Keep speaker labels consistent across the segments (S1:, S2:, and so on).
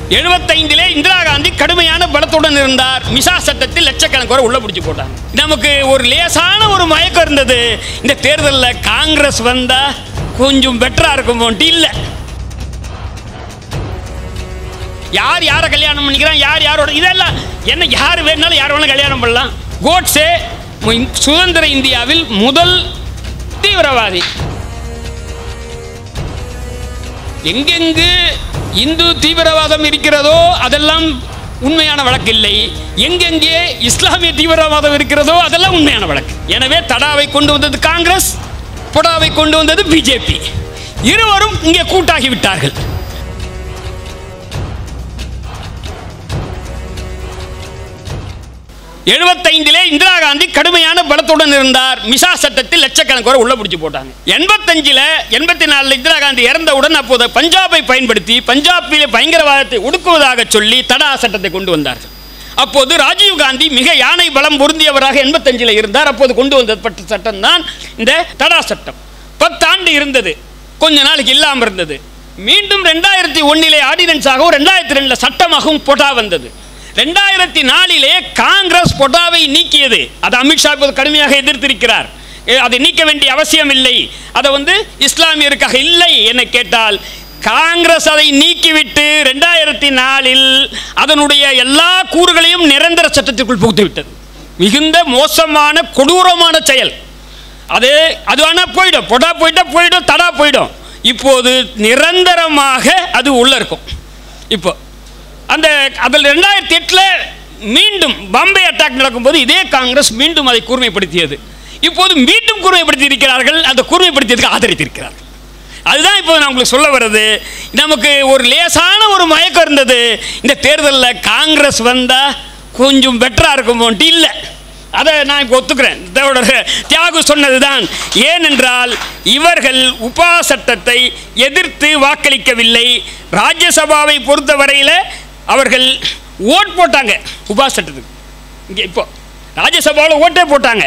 S1: எழுபத்தைந்திலே இந்திரா காந்தி கடுமையான பலத்துடன் இருந்தார் மிசா சட்டத்தில் லட்சக்கணக்கு உள்ள பிடிச்சி போட்டாங்க நமக்கு ஒரு லேசான ஒரு மயக்கம் இருந்தது இந்த தேர்தலில் காங்கிரஸ் வந்தா கொஞ்சம் பெட்டரா இருக்குமோன்ட்டு இல்லை யார் யாரை கல்யாணம் பண்ணிக்கிறான் யார் யாரோட இதெல்லாம் என்ன யார் வேணாலும் யார் வேணாலும் கல்யாணம் பண்ணலாம் கோட்ஸே மு- சுதந்திர இந்தியாவில் முதல் தீவிரவாதி எங்கெங்கு இந்து தீவிரவாதம் இருக்கிறதோ அதெல்லாம் உண்மையான வழக்கு இல்லை எங்கெங்கே இஸ்லாமிய தீவிரவாதம் இருக்கிறதோ அதெல்லாம் உண்மையான வழக்கு எனவே தடாவை கொண்டு வந்தது காங்கிரஸ் பொடாவை கொண்டு வந்தது பிஜேபி இருவரும் இங்கே கூட்டாகி விட்டார்கள் எழுபத்தைந்திலே இந்திரா காந்தி கடுமையான பலத்துடன் இருந்தார் மிசா சட்டத்தில் லட்சக்கணக்கு வரை உள்ள பிடிச்சி போட்டாங்க எண்பத்தஞ்சில் எண்பத்தி நாலில் இந்திரா காந்தி இறந்தவுடன் அப்போது பஞ்சாபை பயன்படுத்தி பஞ்சாபிலே பயங்கரவாதத்தை ஒடுக்குவதாக சொல்லி தடா சட்டத்தை கொண்டு வந்தார்கள் அப்போது ராஜீவ் காந்தி மிக யானை பலம் பொருந்தியவராக எண்பத்தஞ்சில் இருந்தார் அப்போது கொண்டு வந்தப்பட்ட சட்டம் தான் இந்த தடா சட்டம் பத்தாண்டு இருந்தது கொஞ்ச நாளைக்கு இல்லாமல் இருந்தது மீண்டும் ரெண்டாயிரத்தி ஒன்னிலே ஆர்டினன்ஸாகவும் ரெண்டாயிரத்தி ரெண்டில் சட்டமாகவும் பொட்டா வந்தது ரெண்டாயிரத்தி நாலிலே காங்கிரஸ் பொட்டாவை நீக்கியது அது அமித்ஷா இப்போது கடுமையாக எதிர்த்திருக்கிறார் எ, அதை நீக்க வேண்டிய அவசியம் இல்லை அதை வந்து இஸ்லாமியருக்காக இல்லை என கேட்டால் காங்கிரஸ் அதை நீக்கிவிட்டு ரெண்டாயிரத்தி நாலில் அதனுடைய எல்லா கூறுகளையும் நிரந்தர சட்டத்திற்குள் புகுத்து விட்டது மிகுந்த மோசமான கொடூரமான செயல் அது அது வேணால் போயிடும் பொடா போயிட்டா போயிடும் தடா போயிடும் இப்போது நிரந்தரமாக அது உள்ள இருக்கும் இப்போ அந்த அதில் ரெண்டாயிரத்தி எட்டில் மீண்டும் பாம்பே அட்டாக் நடக்கும்போது இதே காங்கிரஸ் மீண்டும் அதை கூர்மைப்படுத்தியது இப்போது மீண்டும் கூர்மைப்படுத்தி இருக்கிறார்கள் அந்த கூர்மைப்படுத்தியதுக்கு ஆதரித்திருக்கிறார்கள் அதுதான் இப்போ நான் உங்களுக்கு சொல்ல வர்றது நமக்கு ஒரு லேசான ஒரு மயக்கம் இருந்தது இந்த தேர்தலில் காங்கிரஸ் வந்தால் கொஞ்சம் பெட்டராக இருக்குமோன்ட்டு இல்லை அதை நான் இப்போ ஒத்துக்கிறேன் இதோட தியாகு சொன்னதுதான் ஏனென்றால் இவர்கள் உபா சட்டத்தை எதிர்த்து வாக்களிக்கவில்லை ராஜ்யசபாவை பொறுத்தவரையில் அவர்கள் ஓட் போட்டாங்க உபா சட்டத்துக்கு இங்கே இப்போ ராஜ்யசபாவில் ஓட்டே போட்டாங்க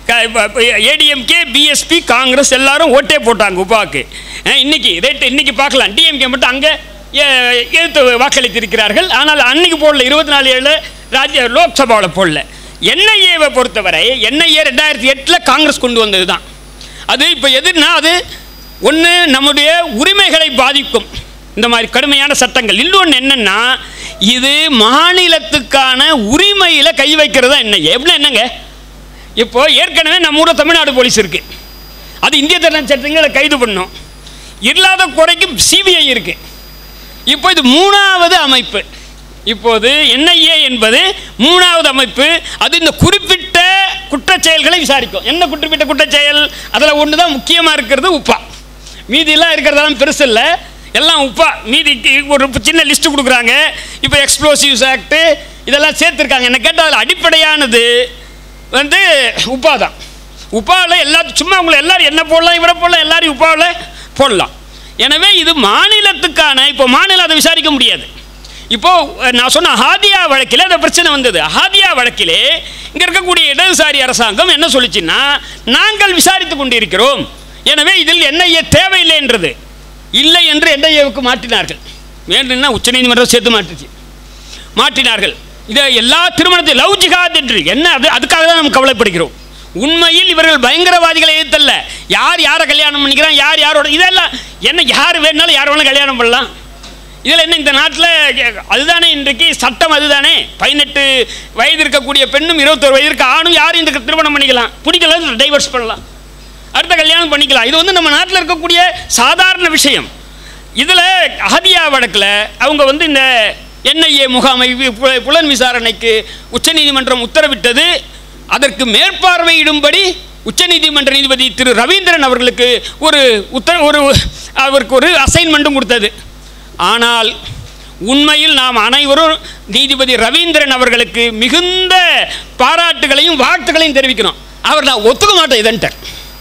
S1: ஏடிஎம்கே பிஎஸ்பி காங்கிரஸ் எல்லாரும் ஓட்டே போட்டாங்க உபாவுக்கு அஹ், இன்னைக்கு ரேட் இன்னைக்கு பார்க்கலாம் டிஎம்கே மட்டும் அங்கே எதிர்த்து வாக்களித்திருக்கிறார்கள் ஆனால் அன்னைக்கு போடல இருபத்தி நாலு ஏழு ராஜ்ய லோக்சபாவில் போடல என்ஐஏவை பொறுத்தவரை என்ஐஏ ரெண்டாயிரத்தி எட்டில் காங்கிரஸ் கொண்டு வந்தது தான் அது இப்போ எதுனா அது ஒன்று நம்முடைய உரிமைகளை பாதிக்கும் இந்த மாதிரி கடுமையான சட்டங்கள் இன்னொன்று என்னென்னா இது மாநிலத்துக்கான உரிமையில் கை வைக்கிறதா என்ன எப்படின்னா என்னங்க இப்போ ஏற்கனவே நம்ம ஊரில் தமிழ்நாடு போலீஸ் இருக்கு அது இந்திய தண்டனை சட்டங்களை கைது பண்ணும் இல்லாத குறைக்கும் சிபிஐ இருக்கு இப்போ இது மூணாவது அமைப்பு இப்போது என்ஐஏ என்பது மூணாவது அமைப்பு அது இந்த குறிப்பிட்ட குற்றச் செயல்களை விசாரிக்கும் என்ன குறிப்பிட்ட குற்றச் செயல் அதில் ஒன்று தான் முக்கியமாக இருக்கிறது உப்பா மீதியெல்லாம் இருக்கிறதெல்லாம் பெருசு இல்லை எல்லாம் உப்பா மீதிக்கு ஒரு சின்ன லிஸ்ட்டு கொடுக்குறாங்க இப்போ எக்ஸ்ப்ளோசிவ்ஸ் ஆக்ட்டு இதெல்லாம் சேர்த்துருக்காங்க என்ன கேட்டால் அதில் அடிப்படையானது வந்து உப்பா தான் உப்பாவில் எல்லா சும்மா உங்களை எல்லாரும் என்ன போடலாம் இவரை போடலாம் எல்லாரையும் உப்பாவில் போடலாம் எனவே இது மாநிலத்துக்கான இப்போ மாநிலம் அதை விசாரிக்க முடியாது இப்போ அஹ், நான் சொன்ன ஹாதியா வழக்கில் அந்த பிரச்சனை வந்தது ஹாதியா வழக்கிலே இங்கே இருக்கக்கூடிய இடதுசாரி அரசாங்கம் என்ன சொல்லுச்சுன்னா நாங்கள் விசாரித்து கொண்டிருக்கிறோம் எனவே இதில் என்ஐஏ தேவையில்லை என்றது இல்லை என்று என்ஐஏவுக்கு மாற்றினார்கள் வேண்டும்னா உச்சநீதிமன்றம் சேர்த்து மாட்டுச்சு மாற்றினார்கள் இதை எல்லா திருமணத்தை லவ் ஜிஹாத் என்று என்ன அது அதுக்காக தான் நம்ம கவலைப்படுகிறோம் உண்மையில் இவர்கள் பயங்கரவாதிகளை எதிர்த்தல்ல யார் யாரை கல்யாணம் பண்ணிக்கிறான் யார் யாரோட இதெல்லாம் என்ன யார் வேணாலும் யார் வேணாலும் கல்யாணம் பண்ணலாம் இதில் என்ன இந்த நாட்டில் அதுதானே இன்றைக்கு சட்டம் அதுதானே பதினெட்டு வயது இருக்கக்கூடிய பெண்ணும் இருபத்தொரு வயது இருக்க ஆணும் யாரும் இந்த திருமணம் பண்ணிக்கலாம் பிடிக்கல டைவர்ஸ் பண்ணலாம் அடுத்த கல்யாணம் பண்ணிக்கலாம் இது வந்து நம்ம நாட்டில் இருக்கக்கூடிய சாதாரண விஷயம் இதில் அகதியா வழக்கில் அவங்க வந்து இந்த என்ஐஏ முகாமை வி- பு- புலன் விசாரணைக்கு உச்சநீதிமன்றம் உத்தரவிட்டது அதற்கு மேற்பார்வையிடும்படி உச்சநீதிமன்ற நீதிபதி திரு ரவீந்திரன் அவர்களுக்கு ஒரு உத்தர ஒரு அவருக்கு ஒரு அசைன்மெண்ட்டும் கொடுத்தது ஆனால் உண்மையில் நாம் அனைவரும் நீதிபதி ரவீந்திரன் அவர்களுக்கு மிகுந்த பாராட்டுகளையும் வாழ்த்துக்களையும் தெரிவிக்கணும் அவர் நான் ஒத்துக்க மாட்டேன் இதன்ட்டார்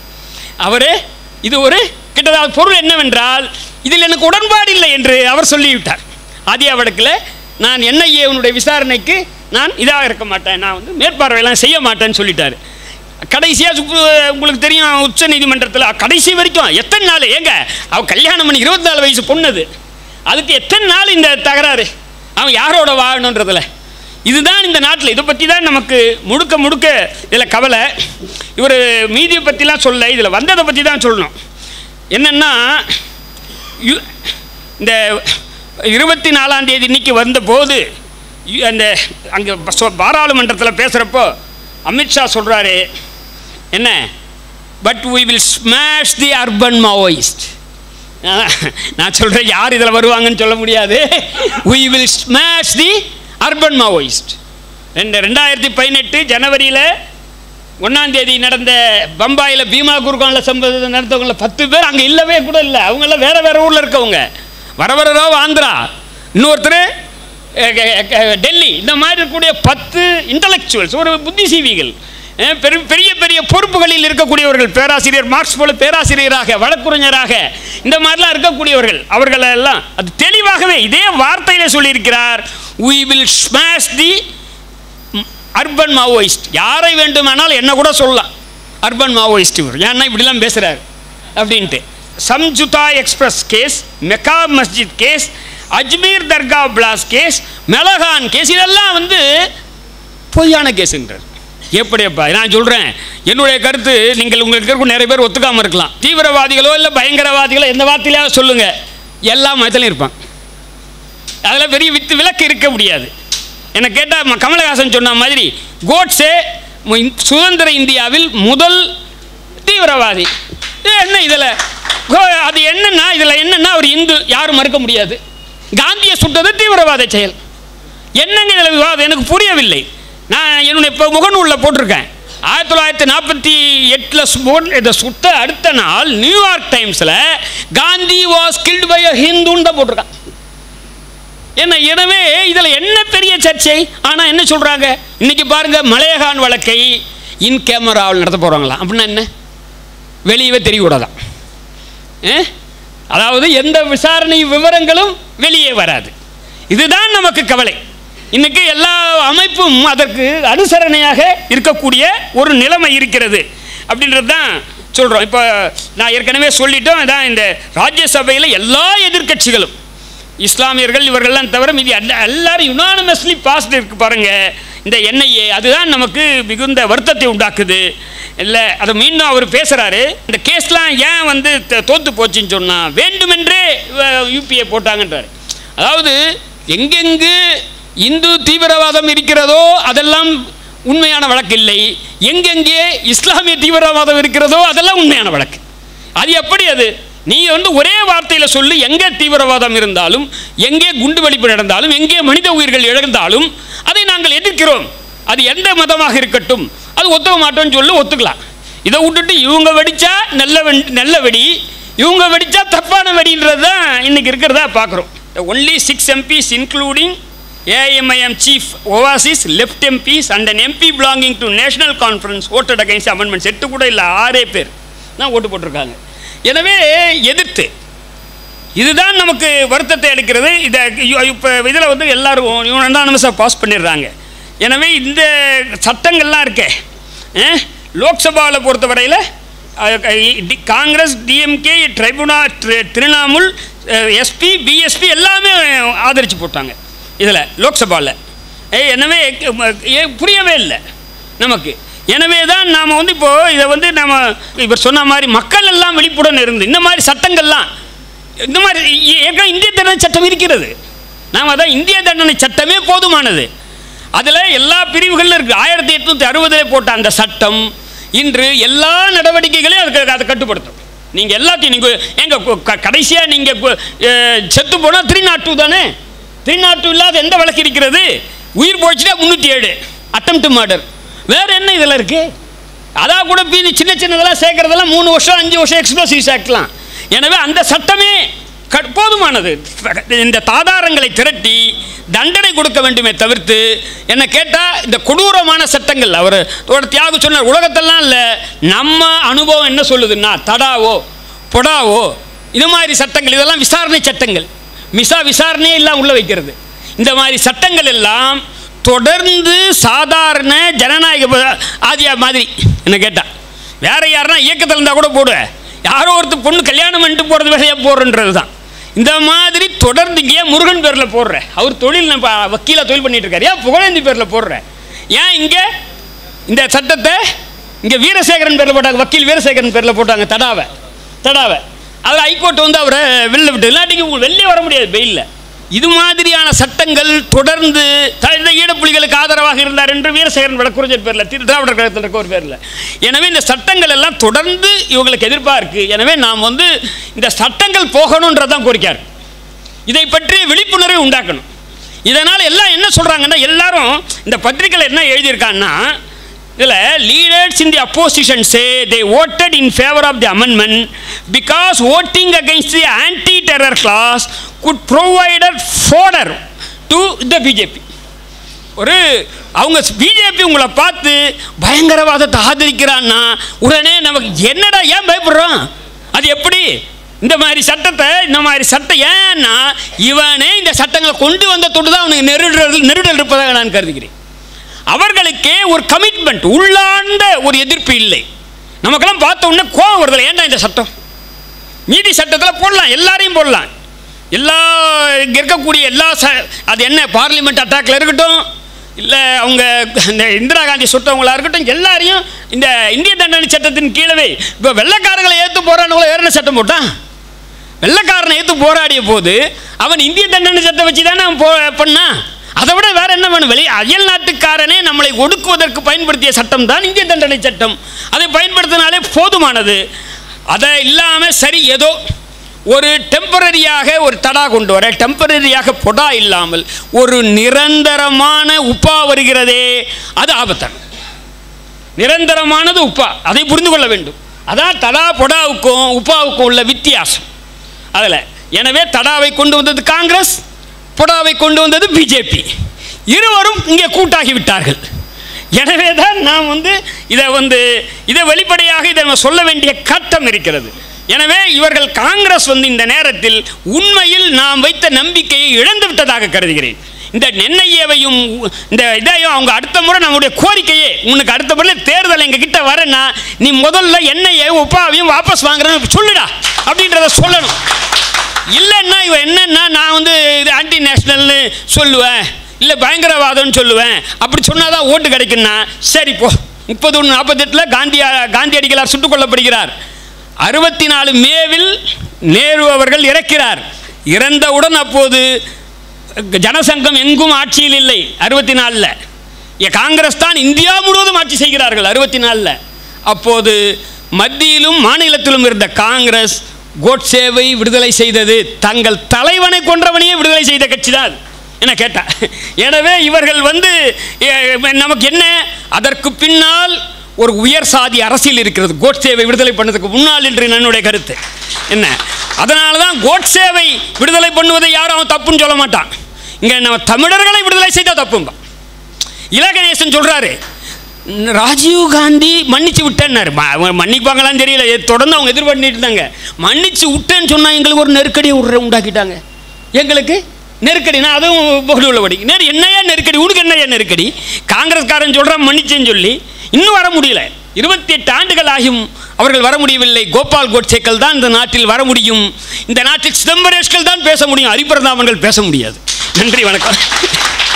S1: அவர் இது ஒரு கிட்டத்தட்ட பொருள் என்னவென்றால் இதில் எனக்கு உடன்பாடு இல்லை என்று அவர் சொல்லிவிட்டார் ஆதியா வழக்கில் நான் என்ஐஏவனுடைய விசாரணைக்கு நான் இதாக இருக்க மாட்டேன் நான் வந்து மேற்பார்வையெல்லாம் செய்ய மாட்டேன்னு சொல்லிட்டாரு கடைசியாக உங்களுக்கு தெரியும் உச்ச நீதிமன்றத்தில் கடைசி வரைக்கும் எத்தனை நாள் ஏங்க அவ கல்யாணம் பண்ணி இருபத்தி நாலு வயசு பொண்ணுது அதுக்கு எத்தனை நாள் இந்த தகராறு அவன் யாரோட வாழணுன்றதுல இதுதான் இந்த நாட்டில் இதை பற்றி தான் நமக்கு முழுக்க முழுக்க இதில் கவலை இவர் மீதியை பற்றிலாம் சொல்ல இதில் வந்ததை பற்றி தான் சொல்லணும் என்னென்னா யு- இந்த இருபத்தி நாலாம் தேதி இன்னைக்கு வந்தபோது யு- அந்த அங்கே பாராளுமன்றத்தில் பேசுகிறப்போ அமித்ஷா சொல்கிறாரு என்ன but we will smash the urban Maoist நான் சொல்கிறேன் யார் இதில் வருவாங்கன்னு சொல்ல முடியாது we will smash the urban Maoist ரெண்டு ரெண்டாயிரத்தி பதினெட்டு ஜனவரியில் ஒன்றாம் தேதி நடந்த பம்பாயில் பீமா குருகானில் சம்பவத்தை நடந்தவங்கள பத்து பேர் அங்கே இல்லவே கூட இல்லை அவங்கெல்லாம் வேற வேற ஊரில் இருக்கவங்க வர வர ராவ் ஆந்திரா இன்னொருத்தர் அஹ், அஹ், அஹ், டெல்லி இந்த மாதிரி இருக்கக்கூடிய பத்து இன்டலெக்சுவல்ஸ் ஒரு புத்திசீவிகள் அஹ், பெரிய பெரிய பெரிய பொறுப்புகளில் இருக்கக்கூடியவர்கள் பேராசிரியர் மார்க்ஸ் போல பேராசிரியராக வழக்குரைஞராக இந்த மாதிரிலாம் இருக்கக்கூடியவர்கள் அவர்கள் எல்லாம் அது தெளிவாகவே இதே வார்த்தையில சொல்லியிருக்கிறார் we will smash the urban Maoist யாரை வேண்டுமானால் என்ன கூட சொல்லலாம் அர்பன் மாவோயிஸ்ட் இவர் ஏன்னா இப்படிலாம் பேசுகிறார் அப்படின்ட்டு Samjhauta express case Mecca Masjid case Ajmer Dargah blast case Malegaon case இதெல்லாம் வந்து பொய்யான கேஸுன்றார் எப்படியப்பா நான் சொல்கிறேன் என்னுடைய கருத்து நீங்கள் உங்களுக்கு இருக்க நிறைய பேர் ஒத்துக்காமல் இருக்கலாம் தீவிரவாதிகளோ இல்லை பயங்கரவாதிகளோ எந்த வார்த்தையிலாவது சொல்லுங்கள் எல்லா மதத்திலையும் இருப்பான் அதில் பெரிய வித்து விலக்கு இருக்க முடியாது என்னை கேட்டால் கமலஹாசன் சொன்ன மாதிரி கோட்ஸே மு- இந்- சுதந்திர இந்தியாவில் முதல் தீவிரவாதி இது என்ன இதில் அது என்னன்னா இதில் என்னன்னா அவர் இந்து யாரும் மறுக்க முடியாது காந்தியை சுட்டது தீவிரவாத செயல் என்னங்க இதில் விவாதம் எனக்கு புரியவில்லை நான் என்னுடைய இப்போ முகநூலில் போட்டிருக்கேன் ஆயிரத்தி தொள்ளாயிரத்தி நாற்பத்தி எட்டில் இதை சுட்ட அடுத்த நாள் நியூயார்க் டைம்ஸில் Gandhi was killed by a ஹிந்துன்னு தான் போட்டிருக்கான் என்ன எனவே இதில் என்ன பெரிய சர்ச்சை ஆனால் என்ன சொல்கிறாங்க இன்னைக்கு பாருங்க மலையகான் வழக்கை இன் கேமராவில் நடத்த போகிறாங்களாம் அப்படின்னா என்ன வெளியவே தெரியக்கூடாதான் ஏ? அதாவது எந்த விசாரணை விவரங்களும் வெளியே வராது இதுதான் நமக்கு கவலை இன்னைக்கு எல்லா அமைப்பும் அதற்கு அனுசரணையாக இருக்கக்கூடிய ஒரு நிலைமை இருக்கிறது அப்படின்றது தான் சொல்கிறோம் இப்போ நான் ஏற்கனவே சொல்லிட்டோம் அதான் இந்த ராஜ்யசபையில் எல்லா எதிர்க்கட்சிகளும் இஸ்லாமியர்கள் இவர்கள்லாம் தவிர மீதி எல்லா- எல்லாரும் யுனானிமஸ்லி பாஸ்ட் இருக்கு பாருங்க இந்த என்ஐஏ அதுதான் நமக்கு மிகுந்த வருத்தத்தை உண்டாக்குது இல்லை அதை மீண்டும் அவர் பேசுகிறாரு இந்த கேஸ்லாம் ஏன் வந்து த- தோத்து போச்சுன்னு சொன்னால் வேண்டுமென்றே யூபிஏ போட்டாங்கன்றார் அதாவது எங்கெங்கு இந்து தீவிரவாதம் இருக்கிறதோ அதெல்லாம் உண்மையான வழக்கு இல்லை எங்கெங்கே இஸ்லாமிய தீவிரவாதம் இருக்கிறதோ அதெல்லாம் உண்மையான வழக்கு அது எப்படி அது நீ வந்து ஒரே வார்த்தையில் சொல்லு எங்கே தீவிரவாதம் இருந்தாலும் எங்கே குண்டு வெடிப்பு நடந்தாலும் எங்கே மனித உயிர்கள் இழந்தாலும் அதை நாங்கள் எதிர்க்கிறோம் அது எந்த மதமாக இருக்கட்டும் அது ஒத்துக்க மாட்டோம்னு சொல்லி ஒத்துக்கலாம் இதை விட்டுட்டு இவங்க வெடிச்சா நல்ல வெடி நல்ல வெடி இவங்க வெடிச்சா தப்பான வெடின்றது தான் இன்னைக்கு இருக்கிறதா பார்க்குறோம் only six MPs including AIMIM chief Owaisi's left MPs and an MP belonging to National Conference voted against amendments எட்டு கூட இல்லை ஆறே பேர் தான் ஓட்டு போட்டிருக்காங்க எனவே எதிர்த்து இதுதான் நமக்கு வருத்தத்தை எடுக்கிறது இதை இப்போ இதில் வந்து எல்லாரும் யுனானிமஸாக பாஸ் பண்ணிடுறாங்க எனவே இந்த சட்டங்கள்லாம் இருக்கே அஹ், லோக்சபாவில் பொறுத்தவரையில் அஹ், டி- காங்கிரஸ் டிஎம்கே ட்ரைபுனா திரிணாமுல் எஸ்பி பிஎஸ்பி எல்லாமே ஆதரித்து போட்டாங்க இதில் லோக்சபாவில் எனவே ஏ, புரியவே இல்லை நமக்கு எனவே தான் நாம் வந்து இப்போது இதை வந்து நம்ம இவர் சொன்ன மாதிரி மக்கள் எல்லாம் விழிப்புடன் இருந்து இந்த மாதிரி சட்டங்கள்லாம் இந்த மாதிரி ஏ- ஏற்கனவே இந்திய தண்டனை சட்டம் இருக்கிறது நாம் அதான் இந்திய தண்டனை சட்டமே போதுமானது அதில் எல்லா பிரிவுகளிலும் இருக்குது ஆயிரத்தி எட்நூற்றி அறுபதில் போட்ட அந்த சட்டம் இன்று எல்லா நடவடிக்கைகளையும் அதுக்கு அதை கட்டுப்படுத்தும் நீங்கள் எல்லாத்தையும் நீங்கள் எங்கள் கடைசியாக நீங்கள் செத்து போனால் த்ரீ நாட் டூ தானே த்ரீ நாட் டூ இல்லாத எந்த வழக்கு இருக்கிறது உயிர் போச்சுன்னா முந்நூற்றி ஏழு அட்டம் டு மர்டர் வேறு என்ன இதில் இருக்குது அதான் கூட மீதி சின்ன சின்னதெல்லாம் சேர்க்கறதெல்லாம் மூணு வருஷம் அஞ்சு வருஷம் எக்ஸ்ப்ளோசிவ்ஸ் ஆக்கலாம் எனவே அந்த சட்டமே க- போதுமானது இந்த தாதாரங்களை திரட்டி தண்டனை கொடுக்க வேண்டுமே தவிர்த்து என்ன கேட்டால் இந்த கொடூரமான சட்டங்கள் அவர் ஒரு தியாகு சொன்னார் உலகத்தெல்லாம் இல்லை நம்ம அனுபவம் என்ன சொல்லுதுன்னா தடாவோ பொடாவோ இது மாதிரி சட்டங்கள் இதெல்லாம் விசாரணை சட்டங்கள் மிசா விசாரணையே எல்லாம் உள்ள வைக்கிறது இந்த மாதிரி சட்டங்கள் எல்லாம் தொடர்ந்து சாதாரண ஜனநாயக ப- ஆதியா மாதிரி என்ன கேட்டா வேற யாருன்னா இயக்கத்தில் இருந்தால் கூட போடுவேன் யாரோ ஒருத்தர் பொண்ணு கல்யாணம் பண்ணிட்டு போகிறது வேலையாக போடுறது தான் இந்த மாதிரி தொடர்ந்து இங்கே ஏன் முருகன் பேரில் போடுற அவர் தொழில் நம்ம வக்கீலா தொழில் பண்ணிட்டு இருக்காரு ஏன் புகழேந்தி பேரில் போடுற ஏன் இங்கே இந்த சட்டத்தை இங்கே வீரசேகரன் பேரில் போட்டாங்க வக்கீல் வீரசேகரன் பேரில் போட்டாங்க தடாவை தடாவை அதில் ஹைகோர்ட் வந்து அவரை வெளில விட்டு இல்லாட்டிக்கு உங்களுக்கு வெளியே வர முடியாது பெயிலில் இது மாதிரியான சட்டங்கள் தொடர்ந்து த- இந்த ஈழப்புலிகளுக்கு ஆதரவாக இருந்தார் என்று வீரசேகரன் வழக்குரைஞர் பேரில் திரு திராவிடர் கழகத்தில் இருக்க ஒரு பேரில் எனவே இந்த சட்டங்கள் எல்லாம் தொடர்ந்து இவங்களுக்கு எதிர்ப்பாக இருக்குது எனவே நாம் வந்து இந்த சட்டங்கள் போகணுன்றதான் கோரிக்கார் இதை பற்றி விழிப்புணர்வை உண்டாக்கணும் இதனால் எல்லாம் என்ன சொல்கிறாங்கன்னா எல்லாரும் இந்த பத்திரிக்கையில் என்ன எழுதியிருக்காங்கன்னா இதில் leaders in the opposition say they voted in favour of the amendment because voting against the anti terror clause could provider fodder to the BJP ஒரு அவங்க பிஜேபி உங்களை பார்த்து பயங்கரவாதத்தை ஆதரிக்கிறான்னா உடனே நமக்கு என்னடா ஏன் பயப்படுறோம் அது எப்படி இந்த மாதிரி சட்டத்தை இந்த மாதிரி சட்டம் ஏன்னா இவனே இந்த சட்டங்களை கொண்டு வந்த தொட்டு தான் அவனுக்கு நெருடல் நெருடல் இருப்பதாக நான் கருதுகிறேன் அவர்களுக்கே ஒரு கமிட்மெண்ட் உள்ளார்ந்த ஒரு எதிர்ப்பு இல்லை நமக்கெல்லாம் பார்த்த உடனே கோவம் வருதில்ல ஏன்டா இந்த சட்டம் நீதி சட்டத்தில் போடலாம் எல்லாரையும் போடலாம் எல்லா இங்கே இருக்கக்கூடிய எல்லா ச அது என்ன பார்லிமெண்ட் அட்டாக்ல இருக்கட்டும் இல்லை அவங்க இந்த இந்திரா காந்தி சுட்டவங்களா இருக்கட்டும் எல்லாரையும் இந்த இந்திய தண்டனை சட்டத்தின் கீழவே இப்போ வெள்ளைக்காரர்களை ஏற்று போராடினவங்கள வேற என்ன சட்டம் போட்டான் வெள்ளைக்காரனை ஏற்று போராடிய போது அவன் இந்திய தண்டனை சட்டம் வச்சு தானே அவன் போ பண்ணான் அதை விட வேற என்ன வேணும் வெளி அயல் நாட்டுக்காரனே நம்மளை ஒடுக்குவதற்கு பயன்படுத்திய சட்டம் தான் இந்திய தண்டனை சட்டம் அதை பயன்படுத்தினாலே போதுமானது அதை இல்லாமல் சரி ஏதோ ஒரு டெம்பரரியாக ஒரு தடா கொண்டு வர டெம்பரரியாக பொடா இல்லாமல் ஒரு நிரந்தரமான உப்பா வருகிறதே அது ஆபத்தான நிரந்தரமானது உப்பா அதை புரிந்து கொள்ள வேண்டும் அதான் தடா பொடாவுக்கும் உப்பாவுக்கும் உள்ள வித்தியாசம் அதில் எனவே தடாவை கொண்டு வந்தது காங்கிரஸ் பொடாவை கொண்டு வந்தது பிஜேபி இருவரும் இங்கே கூட்டாகி விட்டார்கள் எனவே தான் நாம் வந்து இதை வந்து இதை வெளிப்படையாக இதை நம்ம சொல்ல வேண்டிய கட்டம் இருக்கிறது எனவே இவர்கள் காங்கிரஸ் வந்து இந்த நேரத்தில் உண்மையில் நாம் வைத்த நம்பிக்கையை இழந்து விட்டதாக கருதுகிறேன் இந்த என்ஐஏவையும் இந்த இதையும் அவங்க அடுத்த முறை நம்முடைய கோரிக்கையே உனக்கு அடுத்த முறை தேர்தல் எங்க கிட்ட வரேன்னா நீ முதல்ல என்ஐஏ உப்பாவையும் வாபஸ் வாங்குறேன்னு சொல்லுடா அப்படின்றத சொல்லணும் இல்லைன்னா இவன் என்னன்னா நான் வந்து இது ஆன்டி நேஷனல்னு சொல்லுவேன் இல்லை பயங்கரவாதம்னு சொல்லுவேன் அப்படி சொன்னால் தான் ஓட்டு கிடைக்குன்னா சரி போ முப்பது ஒன்று நாற்பத்தெட்டில் காந்தி காந்தியடிகளார் சுட்டுக் கொல்லப்படுகிறார் அறுபத்தி நாலு மேவில் நேரு அவர்கள் இறக்கிறார் இறந்தவுடன் அப்போது ஜனசங்கம் எங்கும் ஆட்சியில் இல்லை அறுபத்தி நாலில் காங்கிரஸ் தான் இந்தியா முழுவதும் ஆட்சி செய்கிறார்கள் அறுபத்தி நாலில் அப்போது மத்தியிலும் மாநிலத்திலும் இருந்த காங்கிரஸ் கோட்சேவை விடுதலை செய்தது தங்கள் தலைவனை கொன்றவனையே விடுதலை செய்த கட்சி தான் என கேட்டா எனவே இவர்கள் வந்து எ, நமக்கு என்ன அதற்கு பின்னால் ஒரு உயர் சாதி அரசியல் இருக்கிறது கோட்சேவை விடுதலை பண்ணதுக்கு முன்னால் என்று என்னுடைய கருத்து என்ன அதனால தான் கோட்சேவை விடுதலை பண்ணுவதை யாரும் அவன் தப்புன்னு சொல்ல மாட்டான் இங்கே நம்ம தமிழர்களை விடுதலை செய்தால் தப்பும்பான் இலகணேசன் சொல்றாரு ராஜீவ் காந்தி மன்னிச்சு விட்டேன்னாரு ம- அவங்க மன்னிப்பாங்களான்னு தெரியல எ- தொடர்ந்து அவங்க எதிர்பண்ணிட்டு இருந்தாங்க மன்னிச்சு விட்டேன்னு சொன்னா எங்களுக்கு ஒரு நெருக்கடியை உருற உண்டாக்கிட்டாங்க எங்களுக்கு நெருக்கடி நான் அதுவும் புகழ் உள்ளபடி நேரு என்னையா நெருக்கடி உனக்கு என்னையா நெருக்கடி காங்கிரஸ்காரன் சொல்கிறான் மன்னிச்சேன்னு சொல்லி இன்னும் வர முடியல இருபத்தி எட்டு ஆண்டுகள் ஆகியும் அவர்கள் வர முடியவில்லை கோபால் கோட்சேக்கள் தான் இந்த நாட்டில் வர முடியும் இந்த நாட்டில் சிதம்பரேஷ்கள் தான் பேச முடியும் ஹரிபிரதாமன்கள் பேச முடியாது நன்றி வணக்கம்